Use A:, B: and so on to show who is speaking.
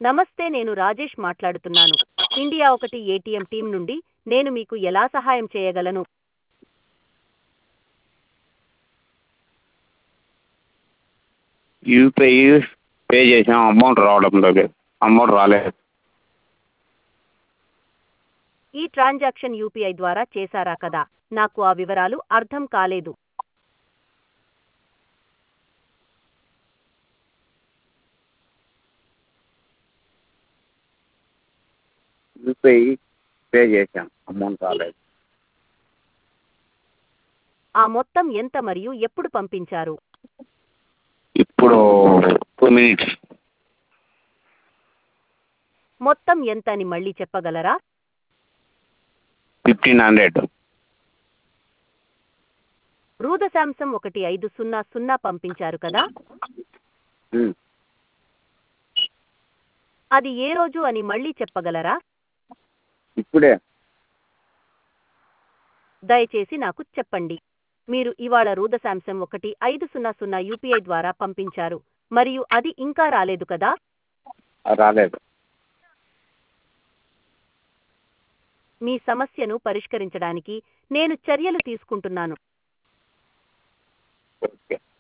A: నమస్తే నేను రాజేష్ మాట్లాడుతున్నాను ఇండియా ఒకటి ఏటీఎం టీం నుండి నేను మీకు ఎలా సహాయం చేయగలను
B: యూపీఐ పే చేసాం అమౌంట్ రావడం లేదు అమౌంట్ రాలేదు
A: ఈ ట్రాన్సాక్షన్ యూపీఐ ద్వారా చేశారా కదా నాకు ఆ వివరాలు అర్థం కాలేదు
B: యూపీఐ పే చేసాం అమౌంట్ రాలేదు
A: ఆ మొత్తం ఎంత మరియు ఎప్పుడు పంపించారు
B: ఇప్పుడు టూ మినిట్స్
A: మొత్తం ఎంత అని మళ్ళీ చెప్పగలరా
B: ఫిఫ్టీన్ హండ్రెడ్
A: రూదశాంసం ఒకటి ఐదు సున్నా సున్నా పంపించారు కదా అది ఏ రోజు అని మళ్ళీ చెప్పగలరా
B: ఇప్పుడే
A: దయచేసి నాకు చెప్పండి మీరు ఇవాళ రూదశాంసం ఒకటి ఐదు సున్నా సున్నా యూపీఐ ద్వారా పంపించారు మరియు అది ఇంకా రాలేదు కదా
B: రాలేదు
A: మీ సమస్యను పరిష్కరించడానికి నేను చర్యలు తీసుకుంటున్నాను
B: ఓకే